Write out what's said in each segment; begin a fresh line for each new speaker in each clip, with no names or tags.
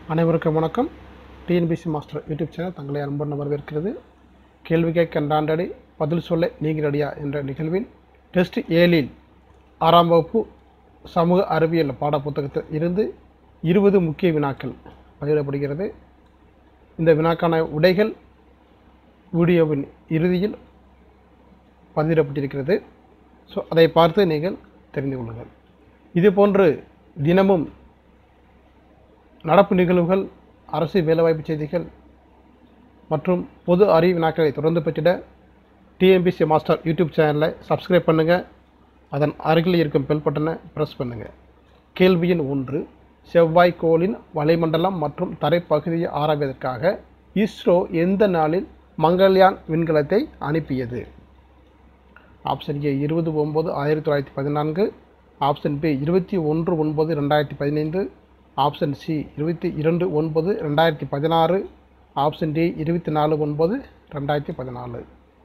அனைவருக்கும் வணக்கம் TNPSC master YouTube channel தங்களை அன்புடன் வரவேற்கிறது கேள்விக்கை கண்டாண்டடி பதில் சொல்ல நீங்கிறடியா என்ற நிகழ்வின் டெஸ்ட் ஏழில் ஆறாம் வகுப்பு சமூக அறிவியல் பாடப்புத்தகத்தில் இருந்து இருபது முக்கிய வினாக்கள் பதிவிடப்படுகிறது இந்த வினாக்கான உடைகள் வீடியோவின் இறுதியில் பதிவிடப்பட்டிருக்கிறது ஸோ அதை பார்த்து நீங்கள் தெரிந்து கொள்ளுங்கள் இதுபோன்று தினமும் நடப்பு நிகழ்வுகள் அரசு வேலைவாய்ப்பு செய்திகள் மற்றும் பொது அறிவு வினாக்களை தொடர்ந்து பெற்றிட டிஎம்பிசி மாஸ்டர் யூடியூப் சேனலை சப்ஸ்கிரைப் பண்ணுங்கள் அதன் அருகில் இருக்கும் பெல் பட்டனை ப்ரெஸ் பண்ணுங்கள் கேள்வி எண் ஒன்று செவ்வாய்க்கோளின் வளிமண்டலம் மற்றும் தரைப்பகுதியை ஆராய்வதற்காக இஸ்ரோ எந்த நாளில் மங்கள்யான் விண்கலத்தை அனுப்பியது ஆப்ஷன் ஏ இருபது ஒம்பது ஆயிரத்தி தொள்ளாயிரத்தி பதினான்கு ஆப்ஷன் பி இருபத்தி ஒன்று ஒன்பது ரெண்டாயிரத்தி பதினைந்து ஆப்ஷன் சி இருபத்தி இரண்டு ஒன்பது ரெண்டாயிரத்தி பதினாறு ஆப்ஷன் டி இருபத்தி நாலு ஒன்பது ரெண்டாயிரத்தி பதினாலு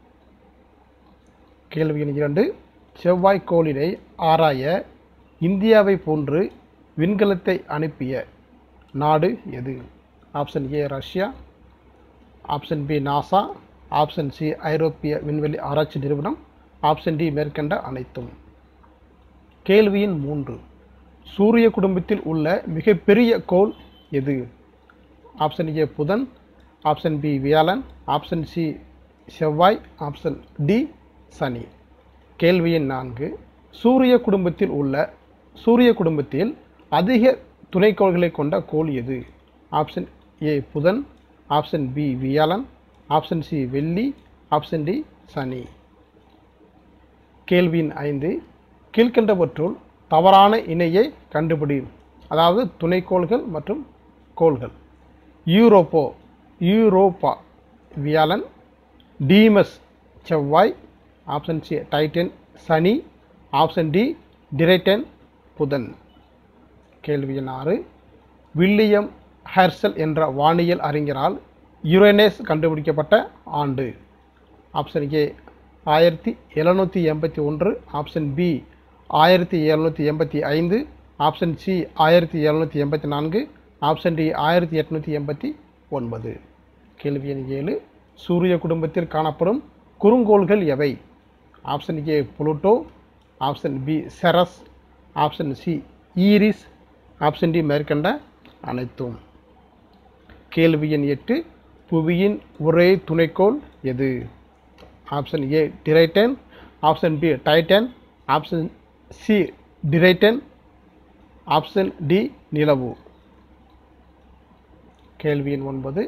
கேள்வி எண் இரண்டு செவ்வாய்க்கோளினை ஆராய இந்தியாவை போன்று விண்கலத்தை அனுப்பிய நாடு எது option A Russia option B NASA option C ஐரோப்பிய விண்வெளி ஆராய்ச்சி நிறுவனம் ஆப்ஷன் டி மேற்கண்ட அனைத்தும் கேள்வியின் மூன்று சூரிய குடும்பத்தில் உள்ள மிகப்பெரிய கோள் எது ஆப்ஷன் ஏ புதன் ஆப்ஷன் பி வியாழன் ஆப்ஷன் சி செவ்வாய் ஆப்ஷன் டி சனி கேள்வி எண் நான்கு சூரிய குடும்பத்தில் உள்ள சூரிய குடும்பத்தில் அதிக துணைக்கோள்களை கொண்ட கோள் எது ஆப்ஷன் ஏ புதன் ஆப்ஷன் பி வியாழன் ஆப்ஷன் சி வெள்ளி ஆப்ஷன் டி சனி கேள்வியின் ஐந்து கீழ்கண்டவற்றுள் தவறான இணையை கண்டுபிடி அதாவது துணைக்கோள்கள் மற்றும் கோள்கள் யூரோப்போ யூரோப்பா வியாழன் டீமஸ் செவ்வாய் ஆப்ஷன் சி டைட்டன் சனி ஆப்ஷன் டி டிரைட்டன் புதன் கேள்வி எண் ஆறு வில்லியம் ஹெர்சல் என்ற வானியல் அறிஞரால் யுரேனஸ் கண்டுபிடிக்கப்பட்ட ஆண்டு ஆப்ஷன் ஏ ஆயிரத்தி எழுநூற்றி எண்பத்தி ஒன்று ஆப்ஷன் பி ஆயிரத்தி எழுநூற்றி எண்பத்தி ஐந்து ஆப்ஷன் சி ஆயிரத்தி எழுநூற்றி எண்பத்தி நான்கு ஆப்ஷன் டி ஆயிரத்தி எட்நூற்றி எண்பத்தி ஒன்பது கேள்வி எண் ஏழு சூரிய குடும்பத்தில் காணப்படும் குறுங்கோள்கள் எவை option A Pluto option B Ceres option C Eris option D மேற்கண்ட அனைத்தும் கேள்வி எண் எட்டு புவியின் ஒரே துணைக்கோள் எது option A Triton option B Titan option C Triton option D நிலவு கேள்வி எண் ஒன்பது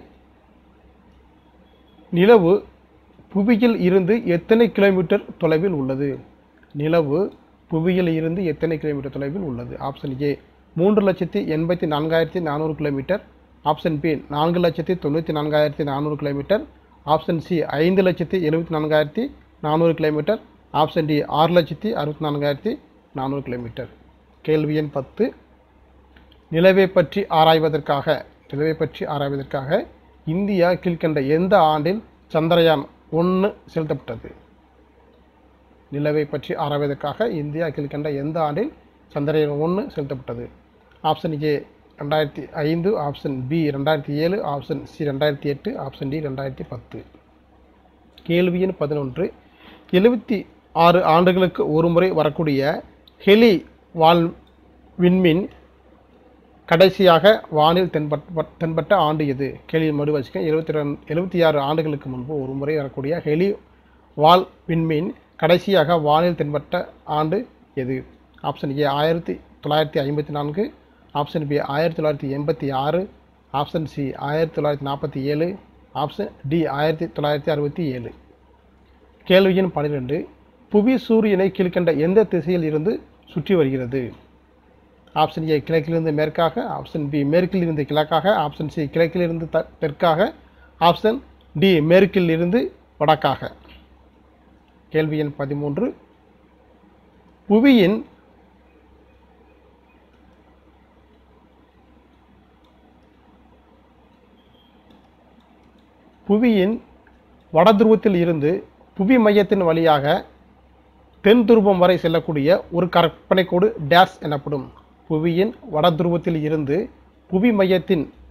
நிலவு புவியில் இருந்து எத்தனை கிலோமீட்டர் தொலைவில் உள்ளது நிலவு புவியில் இருந்து எத்தனை கிலோமீட்டர் தொலைவில் உள்ளது ஆப்ஷன் ஏ மூன்று லட்சத்தி எண்பத்தி நான்காயிரத்தி நானூறு கிலோமீட்டர் ஆப்ஷன் பி நான்கு லட்சத்தி தொண்ணூற்றி நான்காயிரத்தி நானூறு கிலோமீட்டர் ஆப்ஷன் சி ஐந்து லட்சத்தி எழுபத்தி நான்காயிரத்தி நானூறு கிலோமீட்டர் ஆப்ஷன் டி ஆறு லட்சத்தி அறுபத்தி நான்காயிரத்தி நானூறு கிலோமீட்டர் கேள்வி எண் பத்து நிலவை பற்றி ஆராய்வதற்காக நிலவை பற்றி ஆராய்வதற்காக இந்தியா கீழ்கண்ட எந்த ஆண்டில் சந்திரயான் ஒன்று செலுத்தப்பட்டது நிலவை பற்றி ஆராய்வதற்காக இந்தியா கீழ்கண்ட எந்த ஆண்டில் சந்திரயான் ஒன்று செலுத்தப்பட்டது ஆப்ஷன் ஏ ரெண்டாயிரத்தி ஐந்து ஆப்ஷன் பி ரெண்டாயிரத்தி ஏழு ஆப்ஷன் சி ரெண்டாயிரத்தி எட்டு ஆப்ஷன் டி ரெண்டாயிரத்தி பத்து கேள்வி எண் பதினொன்று எழுபத்தி ஆறு ஆண்டுகளுக்கு ஒருமுறை வரக்கூடிய ஹெலி வால் விண்மீன் கடைசியாக வானில் தென்பட்ட தென்பட்ட ஆண்டு எது கேள்வி மறு வச்சுக்க எழுபத்தி ரெண்டு எழுபத்தி ஆறு ஆண்டுகளுக்கு முன்பு ஒரு முறை வரக்கூடிய ஹெலி வால் விண்மீன் கடைசியாக வானில் தென்பட்ட ஆண்டு எது ஆப்ஷன் ஏ ஆயிரத்தி தொள்ளாயிரத்தி ஐம்பத்தி நான்கு ஆப்ஷன் பி ஆயிரத்தி தொள்ளாயிரத்தி எண்பத்தி ஆறு ஆப்ஷன் சி ஆயிரத்தி தொள்ளாயிரத்தி நாற்பத்தி ஏழு ஆப்ஷன் டி ஆயிரத்தி தொள்ளாயிரத்தி அறுபத்தி ஏழு கேள்வி எண் பன்னிரெண்டு புவி சூரியனை கீழ்கண்ட எந்த திசையில் இருந்து சுற்றி வருகிறது ஆப்ஷன் ஏ கிழக்கிலிருந்து மேற்காக ஆப்ஷன் பி மேற்கில் இருந்து கிழக்காக ஆப்ஷன் சி கிழக்கிலிருந்து த தெற்காக ஆப்ஷன் டி மேற்கில் இருந்து வடக்காக கேள்வி எண் பதிமூன்று புவியின் புவியின் வடதுருவத்தில் இருந்து புவி மையத்தின் வழியாக தென் துருவம் வரை செல்லக்கூடிய ஒரு கற்பனை கோடு டேஸ் எனப்படும் புவியின் வடதுருவத்தில் இருந்து புவி மையத்தின்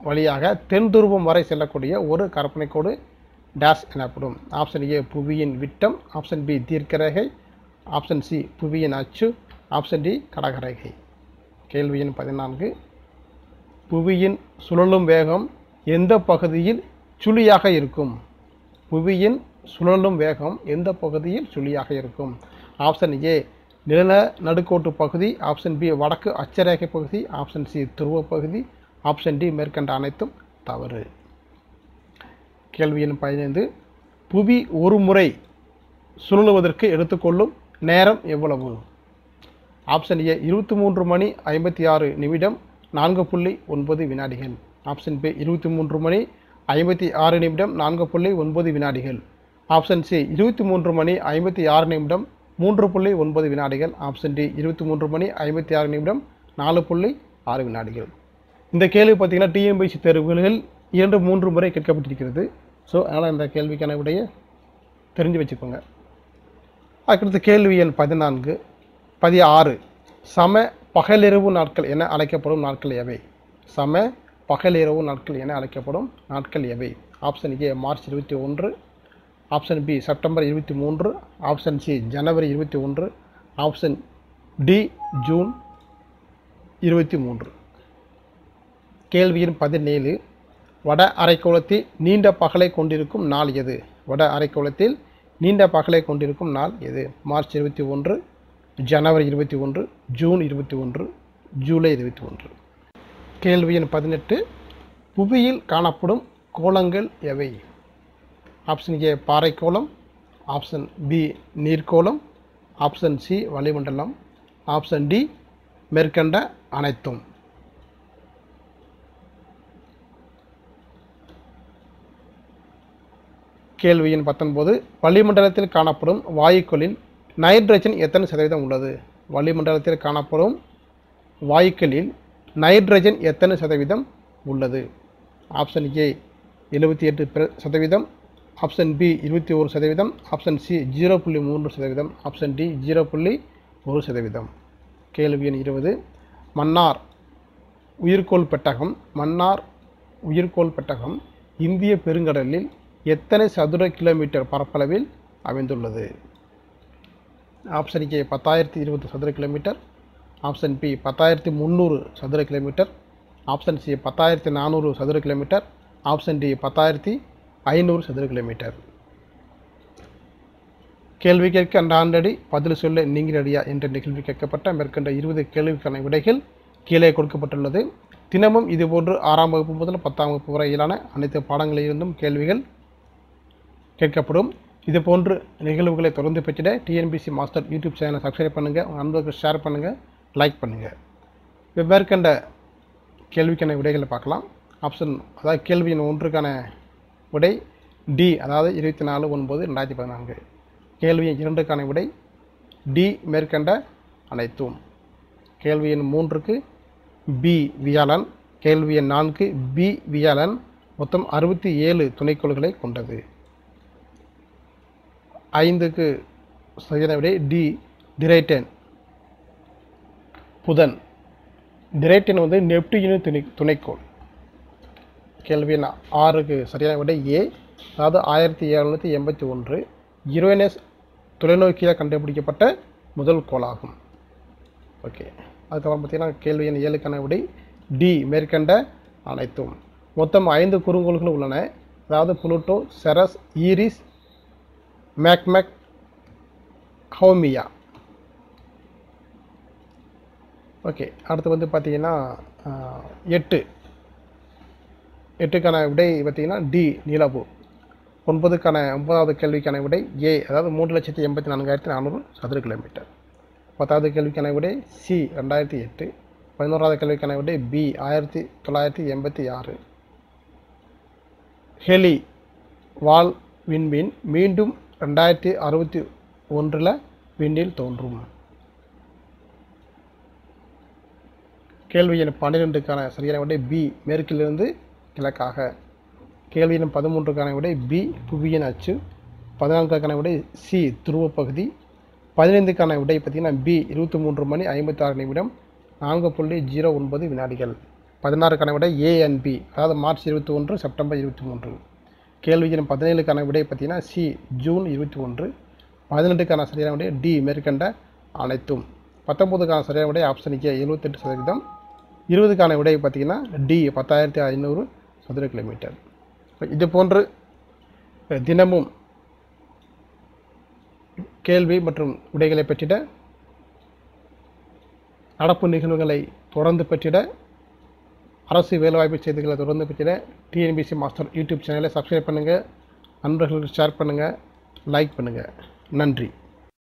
வழியாக தென் துருவம் வரை செல்லக்கூடிய ஒரு கற்பனை கோடு டேஷ் எனப்படும் ஆப்ஷன் ஏ புவியின் விட்டம் ஆப்ஷன் பி தீர்க்கரேகை ஆப்ஷன் சி புவியின் அச்சு ஆப்ஷன் டி கடகரேகை கேள்வி எண் பதினான்கு புவியின் சுழலும் வேகம் எந்த பகுதியில் சுழியாக இருக்கும் புவியின் சுழலும் வேகம் எந்த பகுதியில் சுழியாக இருக்கும் ஆப்ஷன் ஏ நில நடுக்கோட்டு பகுதி ஆப்ஷன் பி வடக்கு அச்சரேகை பகுதி ஆப்ஷன் சி துருவ பகுதி ஆப்ஷன் டி மேற்கண்ட அனைத்தும் தவறு கேள்வி எண் பதினைந்து புவி ஒரு முறை சுழலுவதற்கு எடுத்துக்கொள்ளும் நேரம் எவ்வளவு ஆப்ஷன் ஏ இருபத்தி மூன்று மணி ஐம்பத்தி ஆறு நிமிடம் நான்கு புள்ளி ஒன்பது வினாடிகள் ஆப்ஷன் பி இருபத்தி மூன்று மணி ஐம்பத்தி ஆறு நிமிடம் நான்கு புள்ளி ஒன்பது வினாடிகள் ஆப்ஷன் சி இருபத்தி மூன்று மணி ஐம்பத்தி ஆறு நிமிடம் மூன்று புள்ளி ஒன்பது வினாடிகள் ஆப்ஷன் டி இருபத்தி மூன்று மணி ஐம்பத்தி ஆறு நிமிடம் நாலு புள்ளி ஆறு வினாடிகள் இந்த கேள்வி பார்த்தீங்கன்னா டிஎம்பிசி தேர்வுகளில் இரண்டு மூன்று முறை கேட்கப்பட்டிருக்கிறது ஸோ அதனால் இந்த கேள்விக்கான விடையை தெரிஞ்சு வச்சுக்கோங்க அதுக்கடுத்து கேள்வி எண் பதினான்கு பதிஆறு சம பகலிரவு நாட்கள் என அழைக்கப்படும் நாட்கள் எவை சம பகலிரவு நாட்கள் என அழைக்கப்படும் நாட்கள் எவை ஆப்ஷன் ஏ மார்ச் இருபத்தி ஒன்று ஆப்ஷன் பி செப்டம்பர் இருபத்தி மூன்று ஆப்ஷன் சி ஜனவரி இருபத்தி ஒன்று ஆப்ஷன் டி ஜூன் இருபத்தி மூன்று கேள்வி எண் பதினேழு வட அரைக்கோளத்தில் நீண்ட பகலை கொண்டிருக்கும் நாள் எது வட அரைக்கோளத்தில் நீண்ட பகலை கொண்டிருக்கும் நாள் எது மார்ச் இருபத்தி ஒன்று ஜனவரி இருபத்தி ஒன்று ஜூன் இருபத்தி ஒன்று ஜூலை இருபத்தி ஒன்று கேள்வி எண் பதினெட்டு புவியில் காணப்படும் கோளங்கள் எவை ஆப்ஷன் ஏ பாறைக்கோளம் ஆப்ஷன் பி நீர்க்கோளம் ஆப்ஷன் சி வளிமண்டலம் ஆப்ஷன் டி மேற்கண்ட அனைத்தும் கேள்வி எண் பத்தொன்பது வளிமண்டலத்தில் காணப்படும் வாயுக்களில் நைட்ரஜன் எத்தனை சதவீதம் உள்ளது வளிமண்டலத்தில் காணப்படும் வாயுக்களில் நைட்ரஜன் எத்தனை சதவீதம் உள்ளது ஆப்ஷன் ஏ எழுபத்தி எட்டு சதவீதம் ஆப்ஷன் பி இருபத்தி ஒரு சதவீதம் ஆப்ஷன் சி ஜீரோ புள்ளி மூன்று சதவீதம் ஆப்ஷன் டி ஜீரோ புள்ளி ஒரு சதவீதம் கேள்வி எண் இருபது மன்னார் உயிர்கோள் பெட்டகம் மன்னார் உயிர்கோள் பெட்டகம் இந்திய பெருங்கடலில் எத்தனை சதுர கிலோமீட்டர் பரப்பளவில் அமைந்துள்ளது ஆப்ஷன் ஏ பத்தாயிரத்தி இருபது சதுர கிலோமீட்டர் ஆப்ஷன் பி பத்தாயிரத்தி முந்நூறு சதுர கிலோமீட்டர் ஆப்ஷன் சி பத்தாயிரத்தி நானூறு சதுர கிலோமீட்டர் ஆப்ஷன் டி பத்தாயிரத்தி ஐநூறு சதுர கிலோமீட்டர் கேள்வி கேட்க அந்த ஆண்டடி பதில் சொல்ல நீங்கள் அடியா என்ற நிகழ்வு கேட்கப்பட்ட மேற்கண்ட இருபது கேள்விக்கான விடைகள் கீழே கொடுக்கப்பட்டுள்ளது தினமும் இதுபோன்று ஆறாம் வகுப்பு முதல் பத்தாம் வகுப்பு வரையிலான அனைத்து பாடங்களிலிருந்தும் கேள்விகள் கேட்கப்படும் இது போன்று நிகழ்வுகளை தொடர்ந்து பெற்றிட டிஎன்பிசி மாஸ்டர் யூடியூப் சேனலை சப்ஸ்கிரைப் பண்ணுங்கள் உங்கள் நண்பர்களுக்கு ஷேர் பண்ணுங்கள் லைக் பண்ணுங்கள் இப்போ மேற்கண்ட கேள்விக்கான விடைகளை பார்க்கலாம் ஆப்ஷன் அதாவது கேள்வி எண் ஒன்றுக்கான விடை டி அதாவது இருபத்தி நாலு ஒன்பது ரெண்டாயிரத்தி பதினான்கு கேள்வி எண் இரண்டுக்கான விடை டி மேற்கண்ட அனைத்தும் கேள்வி எண் மூன்றுக்கு பி வியாழன் கேள்வி எண் நான்கு பி வியாழன் மொத்தம் அறுபத்தி ஏழு துணைக்கோள்களை கொண்டது ஐந்துக்கு சரியான விடை டி டிரைட்டன் புதன் டிரைட்டன் வந்து நெப்டியூன் துணை துணைக்கோள் கேள்வி எண் ஆறுக்கு சரியான விடை ஏ அதாவது ஆயிரத்தி எழுநூற்றி எண்பத்தி ஒன்று யுரேனஸ் தொலைநோக்கியில் கண்டுபிடிக்கப்பட்ட முதல் கோளாகும் ஓகே அதுக்கப்புறம் பார்த்தீங்கன்னா கேள்வி எண் ஏழுக்கான விடை டி மேற்கண்ட அனைத்தும் மொத்தம் ஐந்து குறுங்கோள்கள் உள்ளன அதாவது Pluto Ceres Eris Makemake Haumea okay அடுத்து வந்து பார்த்தீங்கன்னா ஆஹ், எட்டு எட்டுக்கான விடை பார்த்தீங்கன்னா டி நிலவு ஒன்பதுக்கான ஒன்பதாவது கேள்விக்கான விடை ஏ அதாவது மூன்று லட்சத்தி எண்பத்தி நான்காயிரத்தி நானூறு சதுர கிலோமீட்டர் பத்தாவது கேள்விக்கான விடை சி ரெண்டாயிரத்தி எட்டு பதினோராவது கேள்விக்கான விடை பி ஆயிரத்தி தொள்ளாயிரத்தி எண்பத்தி ஆறு ஹெலி வால் விண்மீன் மீண்டும் ரெண்டாயிரத்தி அறுபத்தி ஒன்றில் விண்ணில் தோன்றும் கேள்வி எண் பன்னிரெண்டுக்கான சரியான விடை பி மேற்கிலிருந்து கிழக்காக கேள்வி எண் பதிமூன்றுக்கான விடை பி புவியின் அச்சு பதினான்கான விடை சி துருவப் பகுதி பதினைந்துக்கான விடை பார்த்தீங்கன்னா பி இருபத்தி மூன்று மணி ஐம்பத்தாறு நிமிடம் நான்கு புள்ளி ஜீரோ ஒன்பது வினாடிகள் பதினாறுக்கான விடை ஏஎன்பி அதாவது மார்ச் இருபத்தி ஒன்று செப்டம்பர் இருபத்தி மூன்று கேள்வி எண் பதினேழுக்கான விடை பார்த்தீங்கன்னா சி ஜூன் இருபத்தி ஒன்று பதினெட்டுக்கான சரியான விடை டி மேற்கண்ட அனைத்தும் பத்தொம்போதுக்கான சரியான விடை ஆப்ஷன் கே எழுபத்தெட்டு சதவீதம் இருபதுக்கான விடை பார்த்தீங்கன்னா டி பத்தாயிரத்தி ஐநூறு சதுர கிலோமீட்டர் இது போன்று தினமும் கேள்வி மற்றும் விடைகளை பெற்றிட நடப்பு நிகழ்வுகளை தொடர்ந்து பெற்றிட அரசு வேலைவாய்ப்பு செய்திகளை தொடர்ந்து பெற்றிட டிஎன்பிசி மாஸ்டர் யூடியூப் சேனலை சப்ஸ்கிரைப் பண்ணுங்கள் நண்பர்களுக்கு ஷேர் பண்ணுங்கள் லைக் பண்ணுங்கள் நன்றி